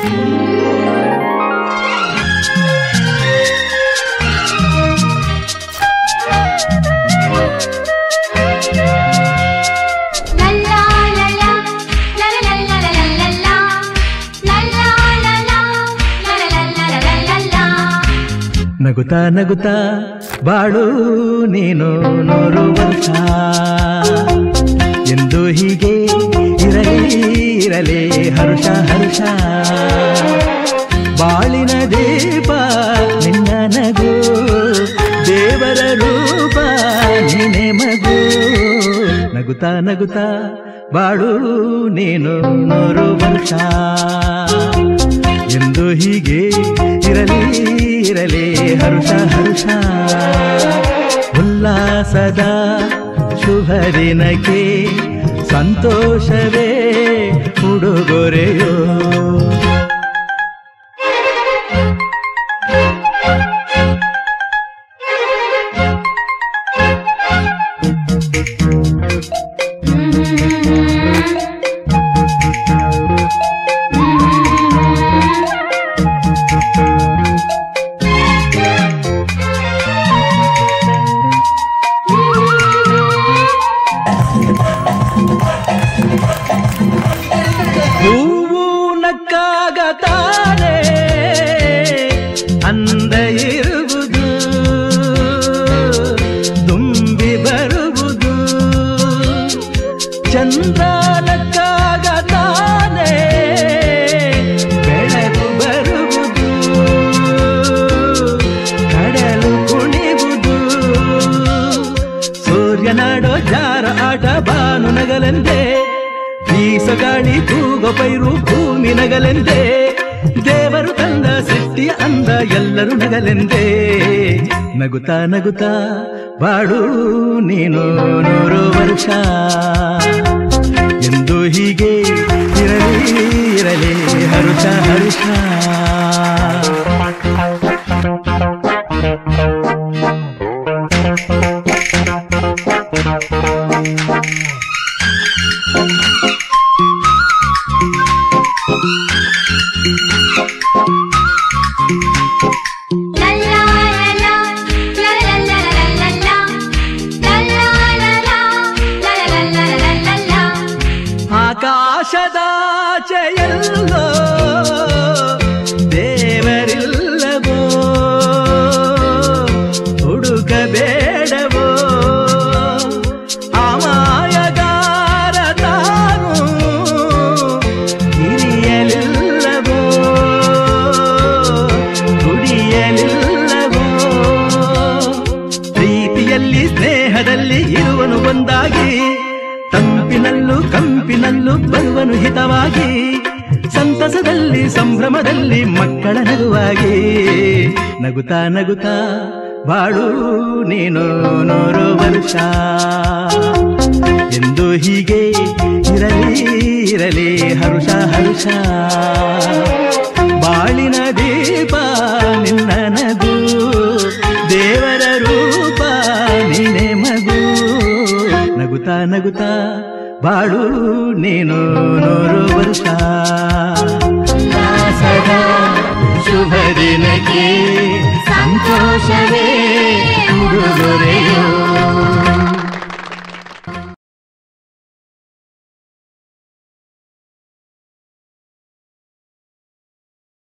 ಲಲ್ಲಾ ಲಲ್ಲಾ ಲಲಲಲ್ಲಲಲಲ್ಲಾ. ಲಲ್ಲಾ ಲಲ್ಲಾ ಲಲಲಲ್ಲಲಲಲ್ಲಾ. ನಗುತ್ತಾ ನಗುತ್ತಾ ಬಾಳು ನೀನು ನೂರು ವರ್ಷ ಎಂದು ಹೀಗೆ ಇರಲಿ ಇರಲಿ ಹರುಷ ಹರುಷ ಬಾಳಿನ ದೀಪ ನಿನ್ನ ನಗು ದೇವರ ರೂಪ ನೀನೆ ಮಗು ನಗುತ್ತಾ ನಗುತ್ತಾ ಬಾಳು ನೀನು ನೂರು ವರ್ಷ ಎಂದು ಹೀಗೆ ಇರಲಿ ಇರಲಿ ಹರುಷ ಹರುಷ ಉಲ್ಲಾಸದ ಶುಭ ದಿನಕ್ಕೆ ಸಂತೋಷವೇ ಉಡುಗೊರೆಯೋ ಹೂವು ನಕ್ಕಾಗ ತಾನೇ ಅಂದ ಇರುವುದು ತುಂಬಿ ಬರುವುದು ಚಂದ್ರ ನಕ್ಕಾಗ ತಾನೇ ಬೆಳಕು ಬರುವುದು ಕಡಲು ಕುಣಿವುದು ಸೂರ್ಯನಾಡೋ ಜಾರ ಆಟ ಬಾನು ನಗಲೆಂದೇ ಬೀಸಗಾಳಿ ತೂಗೋ ಪೈರು ಭೂಮಿ ನಗಲೆಂದೇ ದೇವರು ತಂದ ಸೃಷ್ಟಿಯ ಅಂದ ಎಲ್ಲರೂ ನಗಲೆಂದೇ ನಗುತ್ತಾ ನಗುತ್ತಾ ಬಾಡು ನೀನು ನೂರು ವರ್ಷ ಎಂದು ಹೀಗೆ ಇರಲಿ ಇರಲಿ ಹರುಷ ಹರುಷ ಲಲ್ಲಾ ಲಲ್ಲಾ ಲಲಲಲ್ಲಲಲ್ಲಾ. ಲಲ್ಲಾ ಲಲ್ಲಾ ಲಲಲಲ್ಲಲಲ್ಲಾ. ಆಕಾಶದಾಚೆಯಲ್ಲೋ ದೇವರಿಲ್ಲವೋ ಹುಡುಕಬೇಡವೋ ಅಮಾಯಗಾರ ತಾನು ಹಿರಿಯಲಿಲ್ಲವೋ ದುಡಿಯಲಿಲ್ಲವೋ ಪ್ರೀತಿಯಲ್ಲಿ ಸ್ನೇಹದಲ್ಲಿ ಇರುವನು ಒಂದಾಗಿ ತಂಪಿನಲ್ಲೂ ಕಂಪಿನಲ್ಲೂ ಬರುವನು ಹಿತವಾಗಿ ಸಂತಸದಲ್ಲಿ ಸಂಭ್ರಮದಲ್ಲಿ ಮಕ್ಕಳ ನಗುವಾಗಿ ನಗುತ್ತಾ ನಗುತ್ತಾ ಬಾಳು ನೀನು ನೂರು ವರ್ಷ ಎಂದು ಹೀಗೆ ಇರಲಿ ಇರಲಿ ಹರುಷ ಹರುಷ ಬಾಳಿನ ದೀಪ ನಿನ್ನ ನಗು ದೇವರ ರೂಪ ನೀನೆ ಮಗು ನಗುತ್ತಾ ನಗುತ್ತಾ ಬಾಳು ನೀನು ನೂರು ವರ್ಷ ಸದಾ ಶುಭ ದಿನಕ್ಕೆ ಸಂತೋಷವೇ ಉಡುಗೊರೆಯೋ